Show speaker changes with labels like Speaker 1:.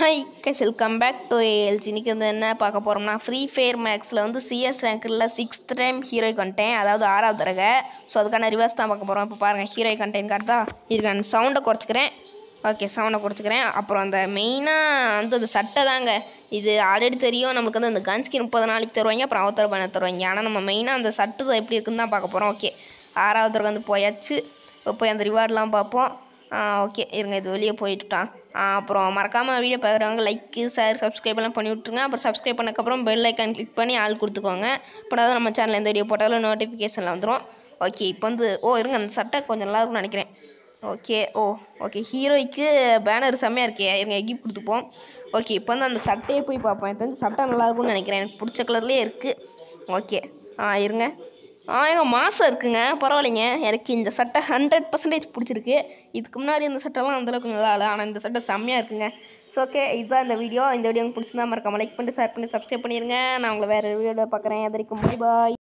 Speaker 1: hi guys welcome back to ALS இன்றைக்கி வந்து என்ன பார்க்க போகிறோம்னா ஃப்ரீ ஃபயர் மேக்ஸில் வந்து சிஎஸ் ரேங்கில் சிக்ஸ்த் டைம் ஹீரோ கண்டேன் அதாவது ஆறாவது தடவை ஸோ அதுக்கான ரிவர்ஸ் தான் பார்க்க போகிறோம் இப்போ பாருங்கள் ஹீரோ கண்டென்ட் கார்டு இருக்க அந்த சவுண்டை குறைச்சிக்கிறேன் ஓகே சவுண்டை குறைச்சிக்கிறேன் அப்புறம் அந்த மெயினாக வந்து அந்த சட்டை தாங்க இது ஆல்ரெடி தெரியும் நம்மளுக்கு வந்து அந்த கன் ஸ்கின் முப்பது நாளைக்கு தருவாங்க அப்புறம் அவத்தர பண்ண தருவாங்க ஆனால் நம்ம மெயினாக அந்த சட்டு தான் எப்படி இருக்குன்னு தான் பார்க்க போகிறோம் ஓகே ஆறாவது தடவை வந்து போயாச்சு இப்போ போய் அந்த ரிவார்ட்லாம் பார்ப்போம் ஓகே இருங்க இது வெளியே போயிட்டுட்டான் அப்புறம் மறக்காமல் வீடியோ பார்க்குறவங்க லைக்கு ஷேர் சப்ஸ்கிரைப் எல்லாம் பண்ணி விட்ருங்க அப்புறம் சப்ஸ்கிரைப் பண்ணக்கப்புறம் பெல் ஐக்கான் கிளிக் பண்ணி ஆள் கொடுத்துக்கோங்க இப்போ தான் நம்ம சேனலில் எந்த வீடியோ போட்டாலும் நோட்டிஃபிகேஷனில் வந்துடும் ஓகே இப்போ வந்து ஓ இருங்க அந்த சட்டை கொஞ்சம் நல்லா இருக்கும்னு நினைக்கிறேன் ஓகே ஓ ஓகே ஹீரோய்க்கு பேனர் செம்மையாக இருக்கே இருங்க கிஃப்ட் கொடுத்துப்போம் ஓகே இப்போ வந்து அந்த சட்டையை போய் பார்ப்போம் எனக்கு தெரிஞ்சு சட்டை நல்லா இருக்கும்னு நினைக்கிறேன் எனக்கு பிடிச்ச கலர்லேயே இருக்குது ஓகே ஆ இருங்க ஆ எங்க மாதம் இருக்குங்க பரவாயில்லைங்க எனக்கு இந்த சட்டை ஹண்ட்ரட் பர்சன்டேஜ் பிடிச்சிருக்கு இதுக்கு முன்னாடி இந்த சட்டைலாம் அந்தளவுக்கு நல்லா இல்லை ஆனால் இந்த சட்டை செம்மையாக இருக்குங்க ஸோ ஓகே இதுதான் இந்த வீடியோ இந்த வீடியோ உங்களுக்கு பிடிச்சிருந்தா மறக்காம லைக் பண்ணிட்டு ஷேர் பண்ணி சப்ஸ்கிரைப் பண்ணிடுங்க நான் உங்களை வேறு வீடியோவில் பார்க்குறேன் அது வரைக்கும் பாய்